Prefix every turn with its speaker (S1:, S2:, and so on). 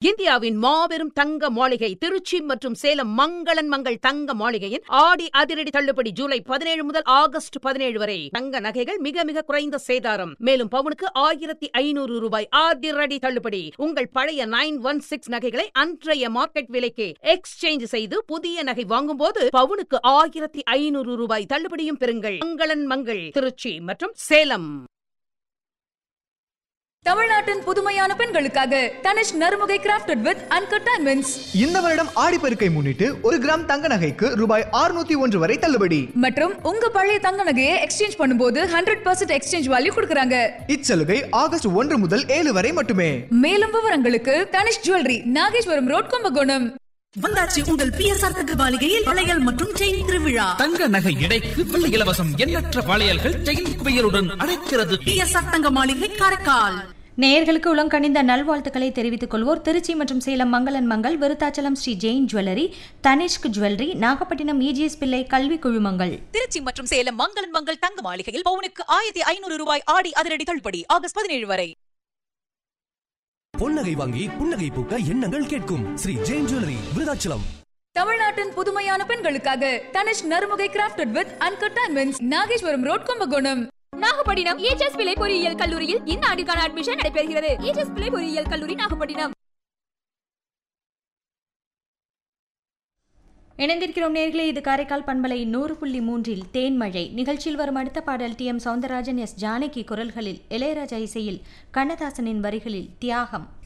S1: இந்தியாவின் மாபெரும் தங்க மாளிகை திருச்சி மற்றும் சேலம் மங்களன் மங்கள் தங்க மாளிகையின் ஆடி அதிரடி தள்ளுபடி ஜூலை பதினேழு முதல் ஆகஸ்ட் பதினேழு வரை தங்க நகைகள் மிக மிக குறைந்த சேதாரம் மேலும் பவுனுக்கு ஆயிரத்தி ஐநூறு ரூபாய் அதிரடி தள்ளுபடி உங்கள் பழைய நைன் ஒன் சிக்ஸ் நகைகளை அன்றைய மார்க்கெட் விலைக்கு எக்ஸ்சேஞ்ச் செய்து புதிய நகை வாங்கும்போது பவுனுக்கு ஆயிரத்தி ஐநூறு ரூபாய் தள்ளுபடியும் பெறுங்கள் மங்களன் மங்கள் திருச்சி மற்றும் சேலம்
S2: தமிழ்நாட்டின் புதுமையான பெண்களுக்காக Tanishq Narumugai crafted with uncut diamonds
S3: இந்த வருடம் ஆடிப்பெருக்கை முன்னிட்டு ஒரு கிராம் தங்க நகைக்கு ரூபாய் 601 ஒன்று வரை தள்ளுபடி
S2: மற்றும் உங்க பழைய தங்க நகையை எக்ஸ்சேஞ்ச் பண்ணும்போது ஹண்ட்ரட் பர்சன்ட் எக்ஸ்சேஞ்ச் வேல்யூ கொடுக்குறாங்க
S3: இச்சலுகை ஆகஸ்ட் ஒன்று முதல் ஏழு வரை மட்டுமே
S2: மேலும் விவரங்களுக்கு தனிஷ் ஜுவல்லரி நாகேஸ்வரம் ரோட் கும்பகோணம்
S4: வந்தாச்சு உங்கள் பிஎஸ்ஆர் தகவலிகையில் வளையல் மற்றும் செயின் திருவிழா
S5: தங்க நகை எடைக்கு வெள்ளி இலவசம் எண்ணற்ற வளையல்கள் செயின் குவியலுடன் அழைக்கிறது
S4: பிஎஸ்ஆர் தங்க மாளிகை காரைக்கால்
S6: நேயர்களுக்கு உளங்கணிந்த நல்வாழ்த்துக்களை தெரிவித்துக் கொள்வோர் திருச்சி மற்றும் சேலம் மங்களன் Mangal Vriddhachalam Sri Jain jewellery Tanishq jewellery Nagapattinam EGS Pillai கல்வி குழுமங்கள்
S7: திருச்சி மற்றும் சேலம் மங்களன் மங்கள் தங்க மாளிகையில் பவுனுக்கு ஆயிரத்தி ஐநூறு ரூபாய் ஆடி அதிரடி தள்ளுபடி ஆகஸ்ட் பதினேழு வரை
S8: பொன்னகை வாங்கி புன்னகை பூக்க எண்ணங்கள் கேட்கும் ஸ்ரீ ஜெயின் ஜுவல்லரி விருதாச்சலம்
S2: தமிழ்நாட்டின் புதுமையான பெண்களுக்காக Tanishq Narumugai crafted with uncut diamonds Nageswaram road Kumbakonam
S9: Nagapattinam EGS Pillai பொறியியல் கல்லூரியில் இந்த ஆண்டிற்கான அட்மிஷன் நடைபெறுகிறது ஏஜஸ் பிள்ளை பொறியியல் கல்லூரி நாகப்பட்டினம்
S6: இணைந்திருக்கிறோம் நேர்களே இது காரைக்கால் பண்பலை நூறு புள்ளி மூன்றில் தேன்மழை நிகழ்ச்சியில் வரும் அடுத்த பாடல் T M Soundararajan S Janaki குரல்களில் இளையராஜா இசையில் கண்ணதாசனின் வரிகளில் தியாகம்